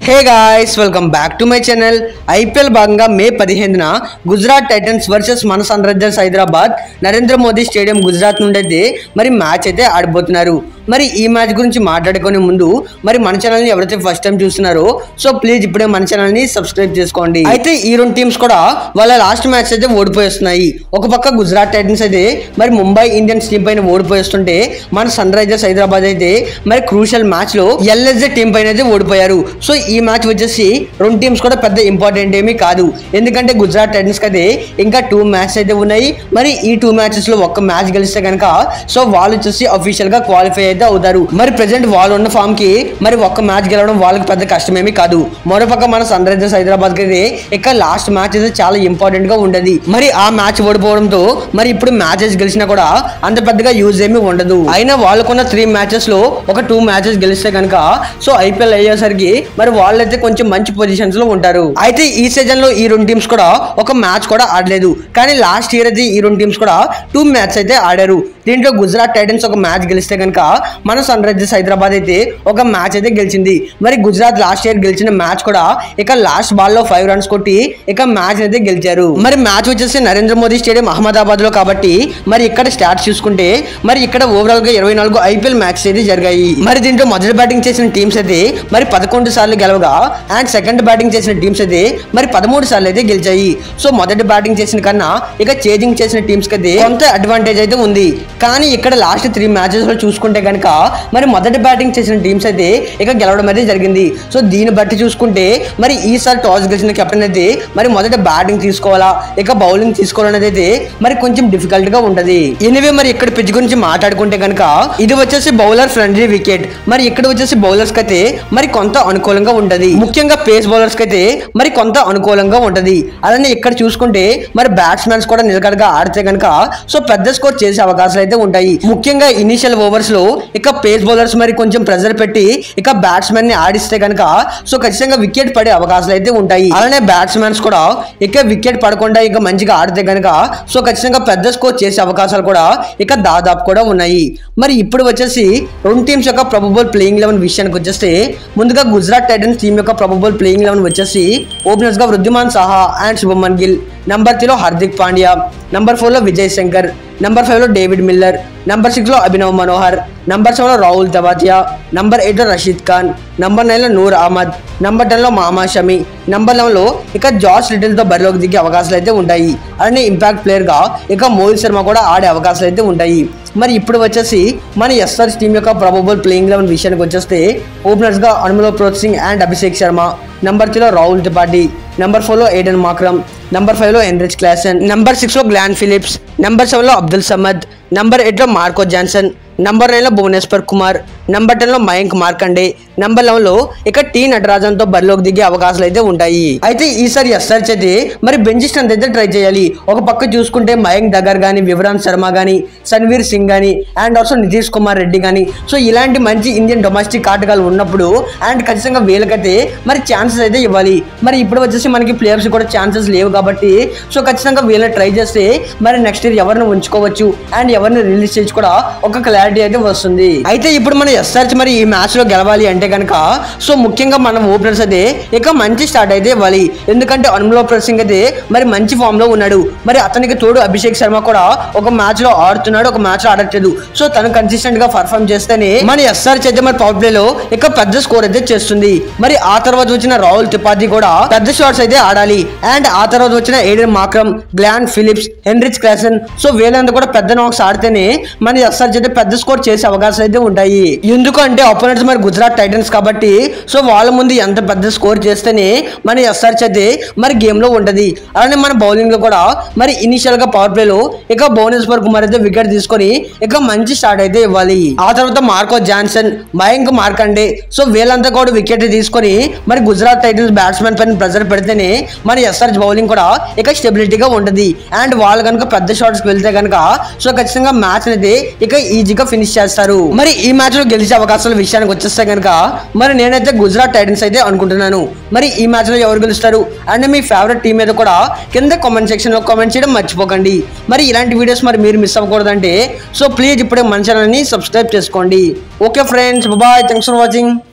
hey guys welcome back to my channel IPL భాగంగా May పదిహేనున Gujarat Titans versus మన Sunrisers Hyderabad Narendra Modi stadium Gujarat నుండి అయితే మరి మ్యాచ్ అయితే ఆడబోతున్నారు మరి ఈ మ్యాచ్ గురించి మాట్లాడుకునే ముందు మరి మన ఛానల్ని ఎవరైతే ఫస్ట్ టైం చూస్తున్నారో సో ప్లీజ్ ఇప్పుడే మన ఛానల్ని సబ్స్క్రైబ్ చేసుకోండి అయితే ఈ రెండు టీమ్స్ కూడా వాళ్ళ లాస్ట్ మ్యాచ్ అయితే ఓడిపోయేస్తున్నాయి ఒక పక్క గుజరాత్ టైటన్స్ అయితే మరి ముంబై ఇండియన్స్ టీం పైన ఓడిపోయేస్తుంటే మన సన్ రైజర్స్ హైదరాబాద్ అయితే మరి క్రూషల్ మ్యాచ్ లో ఎల్ఎస్జే టీం పైన అయితే ఓడిపోయారు సో ఈ మ్యాచ్ వచ్చేసి రెండు టీమ్స్ కూడా పెద్ద ఇంపార్టెంట్ ఏమీ కాదు ఎందుకంటే గుజరాత్ టైటన్స్ అయితే ఇంకా టూ మ్యాచ్ అయితే ఉన్నాయి మరి ఈ టూ మ్యాచెస్ లో ఒక్క మ్యాచ్ గెలిస్తే కనుక సో వాళ్ళు వచ్చేసి అఫీషియల్ గా క్వాలిఫై అయితే అవుతారు మరి ప్రెసెంట్ వాళ్ళు ఉన్న ఫామ్ కి మరి ఒక్క మ్యాచ్ గెలవడం వాళ్ళకి పెద్ద కష్టమేమీ కాదు మరోపక్క మన సన్ రైజర్స్ హైదరాబాద్ కి అయితే ఇక లాస్ట్ మ్యాచ్ అయితే చాలా ఇంపార్టెంట్ గా ఉండదు మరి ఆ మ్యాచ్ ఓడిపోవడంతో మరి ఇప్పుడు మ్యాచెస్ గెలిచినా కూడా అంత పెద్దగా యూజ్ ఏమీ ఉండదు అయినా వాళ్ళకున్న త్రీ మ్యాచెస్ లో ఒక టూ మ్యాచెస్ గెలిస్తే కనుక సో ఐపీఎల్ అయ్యేసరికి మరి వాళ్ళైతే కొంచెం మంచి పొజిషన్స్ లో ఉంటారు అయితే ఈ సీజన్ లో ఈ రెండు టీమ్స్ కూడా ఒక మ్యాచ్ కూడా ఆడలేదు కానీ లాస్ట్ ఇయర్ అయితే ఈ రెండు టీమ్స్ కూడా టూ మ్యాచ్ అయితే ఆడారు దీంట్లో గుజరాత్ టైటన్స్ ఒక మ్యాచ్ గెలిస్తే కనుక మన సన్ రైజర్స్ హైదరాబాద్ అయితే ఒక మ్యాచ్ అయితే గెలిచింది మరి గుజరాత్ లాస్ట్ ఇయర్ గెలిచిన మ్యాచ్ కూడా ఇక లాస్ట్ బాల్ లో ఫైవ్ రన్స్ కొట్టి ఇక మ్యాచ్ అయితే గెలిచారు మరి మ్యాచ్ వచ్చేసి నరేంద్ర మోదీ స్టేడియం అహ్మదాబాద్ లో కాబట్టి మరి ఇక్కడ స్టార్ట్ చూసుకుంటే మరి ఇక్కడ ఓవరాల్ గా ఇరవై నాలుగు ఐపీఎల్ మ్యాచ్ అయితే జరిగాయి మరి దీంట్లో మొదటి బ్యాటింగ్ చేసిన టీమ్స్ అయితే మరి పదకొండు సార్లు గెలవగా అండ్ సెకండ్ బ్యాటింగ్ చేసిన టీమ్స్ అయితే మరి పదమూడు సార్లు అయితే గెలిచాయి సో మొదటి బ్యాటింగ్ చేసిన కన్నా ఇక చేజింగ్ చేసిన టీమ్స్ కి అయితే కొంత అడ్వాంటేజ్ అయితే ఉంది కానీ ఇక్కడ లాస్ట్ త్రీ మ్యాచెస్ లో చూసుకుంటే కనుక మరి మొదటి బ్యాటింగ్ చేసిన టీమ్స్ అయితే ఇక గెలవడం అయితే జరిగింది సో దీన్ని బట్టి చూసుకుంటే మరి ఈసారి టాస్ గెలిచిన కెప్టెన్ అయితే మరి మొదట బ్యాటింగ్ తీసుకోవాలా ఇక బౌలింగ్ తీసుకోవాలనేది అయితే మరి కొంచెం డిఫికల్ట్ గా ఉంటది ఎనివే మరి ఇక్కడ పిచ్ గురించి మాట్లాడుకుంటే కనుక ఇది వచ్చేసి బౌలర్ ఫ్రెండ్లీ వికెట్ మరి ఇక్కడ వచ్చేసి బౌలర్స్ కి అయితే మరి కొంత అనుకూలంగా ఉంటది ముఖ్యంగా పేస్ బౌలర్స్ కి అయితే మరి కొంత అనుకూలంగా ఉంటది అలానే ఇక్కడ చూసుకుంటే మరి బ్యాట్స్మెన్స్ కూడా నిలకడగా ఆడితే కనుక సో పెద్ద స్కోర్ చేసే అవకాశాలు అయితే ఉంటాయి ముఖ్యంగా ఇనిషియల్ ఓవర్స్ లో ఇక పేస్ బౌలర్స్ మరి కొంచెం ప్రెజర్ పెట్టి ఇక బ్యాట్స్మెన్ ని ఆడిస్తే కనుక సో ఖచ్చితంగా వికెట్ పడే అవకాశాలు అయితే ఉంటాయి అలానే బ్యాట్స్మెన్స్ కూడా ఇక వికెట్ పడకుండా ఇక మంచిగా ఆడితే కనుక సో ఖచ్చితంగా పెద్ద స్కోర్ చేసే అవకాశాలు కూడా ఇక దాదాపు కూడా ఉన్నాయి మరి ఇప్పుడు వచ్చేసి రెండు టీమ్స్ యొక్క ప్రొబబుల్ ప్లేయింగ్ లెవెన్ విషయానికి వచ్చేస్తే ముందుగా గుజరాత్ టైటన్స్ టీం యొక్క ప్రొబబుల్ ప్లేయింగ్ లెవెన్ వచ్చేసి ఓపెనర్స్ గా వృద్ధిమాన్ సాహా అండ్ శుభమన్ గిల్ నంబర్ త్రీలో హార్దిక్ పాండ్యా నంబర్ ఫోర్లో విజయ్ శంకర్ నంబర్ ఫైవ్లో డేవిడ్ మిల్లర్ నంబర్ సిక్స్లో అభినవ్ మనోహర్ నంబర్ సెవెన్లో రాహుల్ తవాతియా నంబర్ ఎయిట్లో రషీద్ ఖాన్ నంబర్ నైన్లో నూర్ అహ్మద్ నంబర్ టెన్లో మహమ్మద్ షమి నంబర్ లెవెన్లో ఇక జార్జ్ లిటిల్తో బరిలోకి దిగే అవకాశాలు అయితే ఉంటాయి అలానే ఇంపాక్ట్ ప్లేయర్గా ఇక మోహిత్ శర్మ కూడా ఆడే అవకాశాలు అయితే ఉంటాయి మరి ఇప్పుడు వచ్చేసి మన ఎస్ఆర్స్ టీం యొక్క ప్రాబబుల్ ప్లేయింగ్ లెవెన్ విషయానికి వచ్చేస్తే ఓపెనర్స్గా అనుమలో ప్రోత్ సింగ్ అండ్ అభిషేక్ శర్మ నంబర్ త్రీలో రాహుల్ త్రిపాఠి నంబర్ ఫోర్లో ఏడెన్ మాక్రమ్ నంబర్ ఫైవ్లో ఎన్రిచ్ క్లాసన్ నంబర్ సిక్స్లో గ్లాన్ ఫిలిప్స్ నంబర్ సెవెన్లో అబ్దుల్ సమద్ నంబర్ ఎయిట్లో మార్కో జాన్సన్ నంబర్ నైన్లో భువనేశ్వర్ కుమార్ నంబర్ టెన్లో మయాంక్ మార్కండే నంబర్ లెవెన్లో ఇక టీ నటరాజన్తో బరిలోకి దిగే అవకాశాలు అయితే ఉంటాయి అయితే ఈసారి ఎస్ఆర్చ్ అయితే మరి బెంచ్ స్ట్రెంత్ అయితే ట్రై చేయాలి ఒక పక్క చూసుకుంటే మయాంక్ దగ్గర్ కానీ వివరాన్ శర్మ కానీ సన్వీర్ సింగ్ కానీ అండ్ ఆల్సో నితీష్ కుమార్ రెడ్డి కానీ సో ఇలాంటి మంచి ఇండియన్ డొమెస్టిక్ ఆటగాళ్ళు ఉన్నప్పుడు అండ్ ఖచ్చితంగా వీళ్ళకైతే మరి ఛాన్సెస్ అయితే ఇవ్వాలి మరి ఇప్పుడు వచ్చేసి మనకి ప్లేయర్స్ కూడా ఛాన్సెస్ లేవు కాబట్టి సో ఖచ్చితంగా వీళ్ళని ట్రై చేస్తే మరి నెక్స్ట్ ఇయర్ ఎవరిని ఉంచుకోవచ్చు అండ్ ఎవరిని రిలీజ్ చేసి కూడా ఒక క్లారిటీ అయితే వస్తుంది అయితే ఇప్పుడు మన ఎస్ఆర్చ్ మరి ఈ మ్యాచ్ లో గెలవాలి అంటే కనుక సో ముఖ్యంగా మనం ఓపెనర్స్ అయితే ఇక మంచి స్టార్ట్ అయితే ఇవ్వాలి ఎందుకంటే అనుమలో సింగ్ అయితే మరి మంచి ఫామ్ లో ఉన్నాడు మరి అతనికి తోడు అభిషేక్ శర్మ కూడా ఒక మ్యాచ్ లో ఆడుతున్నాడు ఒక మ్యాచ్ లో ఆడట్లేదు సో తను కన్సిస్టెంట్ గా పర్ఫామ్ చేస్తేనే మన ఎస్ఆర్చ్ అయితే మరి పవర్ ప్లే లో ఇక పెద్ద స్కోర్ అయితే చేస్తుంది మరి ఆ తర్వాత వచ్చిన రాహుల్ త్రిపాఠి కూడా పెద్ద షాట్స్ అయితే ఆడాలి అండ్ ఆ తర్వాత వచ్చిన Aiden Markram Glenn Phillips Heinrich Klaasen so వీళ్ళంతా కూడా పెద్ద నాక్స్ ఆడితేనే మన ఎస్ఆర్చ్ అయితే పెద్ద స్కోర్ చేసే అవకాశాలు అయితే ఉంటాయి ఎందుకంటే అపోనెంట్స్ మరి గుజరాత్ టైటన్స్ కాబట్టి సో వాళ్ళ ముందు ఎంత పెద్ద స్కోర్ చేస్తేనే మన ఎస్ఆర్చ్ అయితే మరి గేమ్ లో ఉంటది అలానే మన బౌలింగ్ లో కూడా మరి ఇనిషియల్ గా పవర్ ప్లే లో ఇక భువనేశ్వర్ కుమార్ అయితే వికెట్ తీసుకొని ఇక మంచి స్టార్ట్ అయితే ఇవ్వాలి ఆ తర్వాత Marco Jansen Mayank Markande so వీళ్ళంతా కూడా వికెట్ తీసుకొని మరి గుజరాత్ టైటన్స్ బ్యాట్స్మెన్ పైన ప్రెజర్ పెడితేనే మన ఎస్ఆర్చ్ బౌలింగ్ కూడా ఇక స్టెబిలిటీగా ఉంటుంది అండ్ వాళ్ళు కనుక పెద్ద షాట్స్ వెళ్తే కనుక సో ఖచ్చితంగా మ్యాచ్ అనేది ఇక ఈజీగా ఫినిష్ చేస్తారు మరి ఈ మ్యాచ్ లో గెలిచే అవకాశాల విషయానికి వచ్చేస్తే కనుక మరి నేనైతే గుజరాత్ టైటన్స్ అయితే అనుకుంటున్నాను మరి ఈ మ్యాచ్ లో ఎవరు గెలుస్తారు అండ్ మీ ఫేవరెట్ టీం మీద కూడా కింద కామెంట్ సెక్షన్ లో కామెంట్ చేయడం మర్చిపోకండి మరి ఇలాంటి వీడియోస్ మరి మీరు మిస్ అవ్వకూడదంటే సో ప్లీజ్ ఇప్పుడే మన ఛానల్ని సబ్స్క్రైబ్ చేసుకోండి okay friends bye thanks for watching